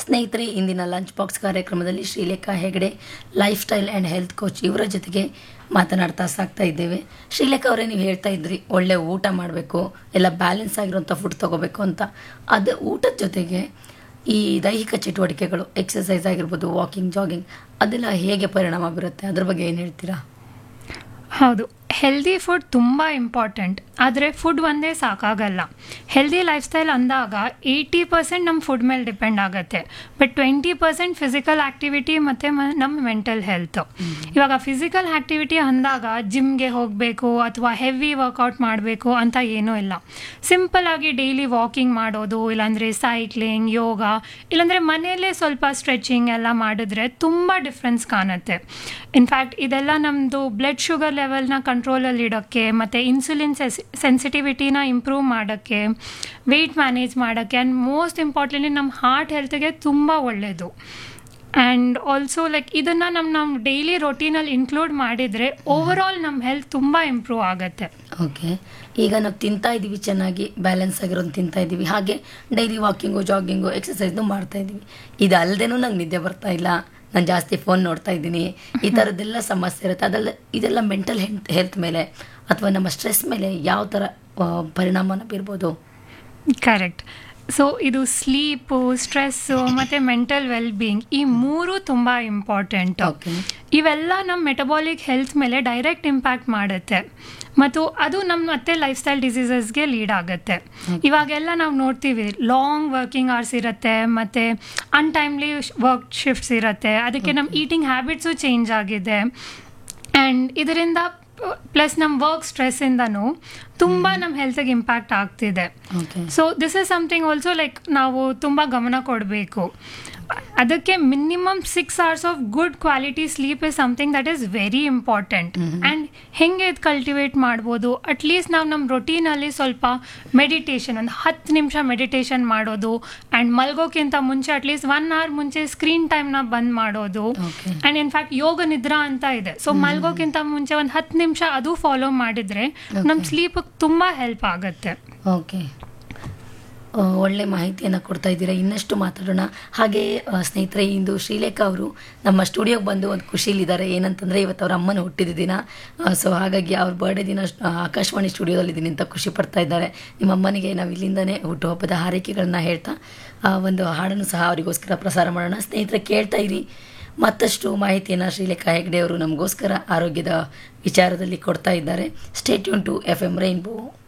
ಸ್ನೇಹಿತರೆ ಇಂದಿನ lunch box ಕಾರ್ಯಕ್ರಮದಲ್ಲಿ Sreelekha Hegde life style and health coach ಇವರ ಜೊತೆಗೆ ಮಾತನಾಡ್ತಾ ಸಾಕ್ತಾ ಇದ್ದೇವೆ ಶ್ರೀಲೇಖಾ ಅವರೇ ನೀವು ಹೇಳ್ತಾ ಇದ್ರಿ ಒಳ್ಳೆ ಊಟ ಮಾಡಬೇಕು ಎಲ್ಲ ಬ್ಯಾಲೆನ್ಸ್ ಆಗಿರುವಂಥ ಫುಡ್ ತೊಗೋಬೇಕು ಅಂತ ಅದು ಊಟದ ಜೊತೆಗೆ ಈ ದೈಹಿಕ ಚಟುವಟಿಕೆಗಳು ಎಕ್ಸಸೈಸ್ ಆಗಿರ್ಬೋದು ವಾಕಿಂಗ್ ಜಾಗಿಂಗ್ ಅದೆಲ್ಲ ಹೇಗೆ ಪರಿಣಾಮ ಬೀರುತ್ತೆ ಅದ್ರ ಬಗ್ಗೆ ಏನು ಹೇಳ್ತೀರಾ ಹೌದು ಹೆಲ್ದಿ ಫುಡ್ ತುಂಬ ಇಂಪಾರ್ಟೆಂಟ್ ಆದರೆ ಫುಡ್ ಒಂದೇ ಸಾಕಾಗಲ್ಲ ಹೆಲ್ದಿ ಲೈಫ್ ಸ್ಟೈಲ್ ಅಂದಾಗ ಏಯ್ಟಿ ಪರ್ಸೆಂಟ್ ನಮ್ಮ ಫುಡ್ ಮೇಲೆ ಡಿಪೆಂಡ್ ಆಗುತ್ತೆ but twenty percent physical activity ಮತ್ತು ನಮ್ಮ ಮೆಂಟಲ್ ಹೆಲ್ತು ಇವಾಗ ಫಿಸಿಕಲ್ ಆ್ಯಕ್ಟಿವಿಟಿ ಅಂದಾಗ ಜಿಮ್ಗೆ ಹೋಗಬೇಕು ಅಥವಾ ಹೆವಿ ವರ್ಕೌಟ್ ಮಾಡಬೇಕು ಅಂತ ಏನೂ ಇಲ್ಲ ಸಿಂಪಲ್ ಆಗಿ ಡೈಲಿ ವಾಕಿಂಗ್ ಮಾಡೋದು ಇಲ್ಲಾಂದರೆ ಸೈಕ್ಲಿಂಗ್ ಯೋಗ ಇಲ್ಲಾಂದರೆ ಮನೆಯಲ್ಲೇ ಸ್ವಲ್ಪ ಸ್ಟ್ರೆಚಿಂಗ್ ಎಲ್ಲ ಮಾಡಿದ್ರೆ ತುಂಬ ಡಿಫ್ರೆನ್ಸ್ ಕಾಣುತ್ತೆ ಇನ್ಫ್ಯಾಕ್ಟ್ ಇದೆಲ್ಲ ನಮ್ಮದು ಬ್ಲಡ್ ಶುಗರ್ ಲೆವೆಲ್ನ ಕಂಟ್ರೋಲಲ್ಲಿ ಇಡೋಕ್ಕೆ ಮತ್ತು ಇನ್ಸುಲಿನ್ ಸೆಸ್ ಸೆನ್ಸಿಟಿವಿಟಿನ ಇಂಪ್ರೂವ್ ಮಾಡೋಕ್ಕೆ ವೆಯ್ಟ್ ಮ್ಯಾನೇಜ್ ಮಾಡೋಕ್ಕೆ ಆ್ಯಂಡ್ ಮೋಸ್ಟ್ ಇಂಪಾರ್ಟೆಂಟ್ಲಿ ನಮ್ಮ ಹಾರ್ಟ್ ಹೆಲ್ತ್ಗೆ ತುಂಬ ಒಳ್ಳೆಯದು ಆ್ಯಂಡ್ ಆಲ್ಸೋ ಲೈಕ್ ಇದನ್ನು ನಮ್ಮ ನಮ್ಮ ಡೈಲಿ ರೊಟೀನಲ್ಲಿ ಇನ್ಕ್ಲೂಡ್ ಮಾಡಿದರೆ ಓವರ್ ಆಲ್ ನಮ್ಮ ಹೆಲ್ತ್ ತುಂಬ ಇಂಪ್ರೂವ್ ಆಗುತ್ತೆ ಓಕೆ ಈಗ ನಾವು ತಿಂತಾ ಇದ್ದೀವಿ ಚೆನ್ನಾಗಿ ಬ್ಯಾಲೆನ್ಸ್ ಆಗಿರೋದು ತಿಂತಾ ಇದ್ದೀವಿ ಹಾಗೆ ಡೈಲಿ ವಾಕಿಂಗು ಜಾಗಿಂಗು ಎಕ್ಸಸೈಸ್ನು ಮಾಡ್ತಾ ಇದ್ದೀವಿ ಇದು ಅಲ್ಲದೇನೂ ನಂಗೆ ನಿದ್ದೆ ಬರ್ತಾ ಇಲ್ಲ ನಾನು ಜಾಸ್ತಿ ಫೋನ್ ನೋಡ್ತಾ ಇದ್ದೀನಿ ಈ ಥರದ್ದೆಲ್ಲ ಸಮಸ್ಯೆ ಇರುತ್ತೆ ಅದೆಲ್ಲ ಇದೆಲ್ಲ ಮೆಂಟಲ್ ಹೆಲ್ತ್ ಹೆಲ್ತ್ ಮೇಲೆ ಅಥವಾ ನಮ್ಮ ಸ್ಟ್ರೆಸ್ ಮೇಲೆ ಯಾವ ಥರ ಆ, ಪರಿಣಾಮನ ಬೀರ್ಬೋದು ಕರೆಕ್ಟ್ ಸೊ ಇದು ಸ್ಲೀಪು ಸ್ಟ್ರೆಸ್ಸು ಮತ್ತು ಮೆಂಟಲ್ ವೆಲ್ ಬೀಯಿಂಗ್ ಈ ಮೂರು ತುಂಬ ಇಂಪಾರ್ಟೆಂಟ್ ಓಕೆ ಇವೆಲ್ಲ ನಮ್ಮ ಮೆಟಬಾಲಿಕ್ ಹೆಲ್ತ್ ಮೇಲೆ ಡೈರೆಕ್ಟ್ ಇಂಪ್ಯಾಕ್ಟ್ ಮಾಡುತ್ತೆ ಮತ್ತು ಅದು ನಮ್ಮ ಮತ್ತೆ ಲೈಫ್ ಸ್ಟೈಲ್ ಡಿಸೀಸಸ್ಗೆ ಲೀಡ್ ಆಗುತ್ತೆ ಇವಾಗೆಲ್ಲ ನಾವು ನೋಡ್ತೀವಿ ಲಾಂಗ್ ವರ್ಕಿಂಗ್ ಅವರ್ಸ್ ಇರುತ್ತೆ ಮತ್ತು ಅನ್ಟೈಮ್ಲಿ ವರ್ಕ್ ಶಿಫ್ಟ್ಸ್ ಇರುತ್ತೆ ಅದಕ್ಕೆ ನಮ್ಮ ಈಟಿಂಗ್ ಹ್ಯಾಬಿಟ್ಸು ಚೇಂಜ್ ಆಗಿದೆ ಆ್ಯಂಡ್ ಇದರಿಂದ ಪ್ಲಸ್ ನಮ್ಮ ವರ್ಕ್ ಸ್ಟ್ರೆಸ್ಸಿಂದನೂ ತುಂಬ ನಮ್ಮ ಹೆಲ್ತಿಗೆ ಇಂಪ್ಯಾಕ್ಟ್ ಆಗ್ತಿದೆ okay so this is something also like ನಾವು ತುಂಬ ಗಮನ ಕೊಡಬೇಕು ಅದಕ್ಕೆ minimum six hours of good quality sleep is something that is very important and ಹೆಂಗೆ ಇದು ಕಲ್ಟಿವೇಟ್ ಮಾಡ್ಬೋದು ಅಟ್ಲೀಸ್ಟ್ ನಾವು ನಮ್ಮ ರೊಟೀನಲ್ಲಿ ಸ್ವಲ್ಪ ಮೆಡಿಟೇಷನ್ ಒಂದು ಹತ್ತು ನಿಮಿಷ ಮೆಡಿಟೇಷನ್ ಮಾಡೋದು ಆ್ಯಂಡ್ ಮಲ್ಗೋಕ್ಕಿಂತ ಮುಂಚೆ ಅಟ್ಲೀಸ್ಟ್ ಒನ್ ಅವರ್ ಮುಂಚೆ ಸ್ಕ್ರೀನ್ ಟೈಮ್ನ ಬಂದ್ ಮಾಡೋದು ಓಕೆ ಆ್ಯಂಡ್ ಇನ್ಫ್ಯಾಕ್ಟ್ ಯೋಗ ನಿದ್ರಾ ಅಂತ ಇದೆ ಸೊ ಮಲ್ಗೋಕ್ಕಿಂತ ಮುಂಚೆ ಒಂದು ಹತ್ತು ನಿಮಿಷ ಅದು ಫಾಲೋ ಮಾಡಿದರೆ ನಮ್ಮ ಸ್ಲೀಪ್ ತುಂಬ ಹೆಲ್ಪ್ ಆಗುತ್ತೆ ಓಕೆ ಆ, ಒಳ್ಳೆ ಮಾಹಿತಿಯನ್ನು ಕೊಡ್ತಾ ಇದ್ದೀರಾ ಇನ್ನಷ್ಟು ಮಾತಾಡೋಣ ಹಾಗೆ ಆ, ಸ್ನೇಹಿತರೆ ಇಂದು ಶ್ರೀಲೇಖಾ ಅವರು ನಮ್ಮ ಸ್ಟುಡಿಯೋಗೆ ಬಂದು ಒಂದು ಖುಷಿಲಿದ್ದಾರೆ ಏನಂತಂದರೆ ಇವತ್ತು ಅವ್ರ ಅಮ್ಮನ ಹುಟ್ಟಿದ ದಿನ ಸೊ ಹಾಗಾಗಿ ಅವ್ರ ಬರ್ಡೇ ದಿನ ಆ, ಆಕಾಶವಾಣಿ ಸ್ಟುಡಿಯೋದಲ್ಲಿದ್ದೀನಿ ಅಂತ ಖುಷಿ ಪಡ್ತಾ ಇದ್ದಾರೆ ನಿಮ್ಮ ಅಮ್ಮನಿಗೆ ನಾವು ಇಲ್ಲಿಂದನೇ ಹುಟ್ಟುಹಬ್ಬದ ಹಾರೈಕೆಗಳನ್ನ ಹೇಳ್ತಾ ಆ, ಒಂದು ಹಾಡನ್ನು ಸಹ ಅವರಿಗೋಸ್ಕರ ಪ್ರಸಾರ ಮಾಡೋಣ ಸ್ನೇಹಿತರೆ ಕೇಳ್ತಾ ಇರಿ ಮತ್ತಷ್ಟು ಮಾಹಿತಿಯನ್ನು ಶ್ರೀಲೇಖಾ ಹೆಗ್ಡೆ ಅವರು ನಮಗೋಸ್ಕರ ಆರೋಗ್ಯದ ವಿಚಾರದಲ್ಲಿ ಕೊಡ್ತಾ ಇದ್ದಾರೆ stay tuned to F M rainbow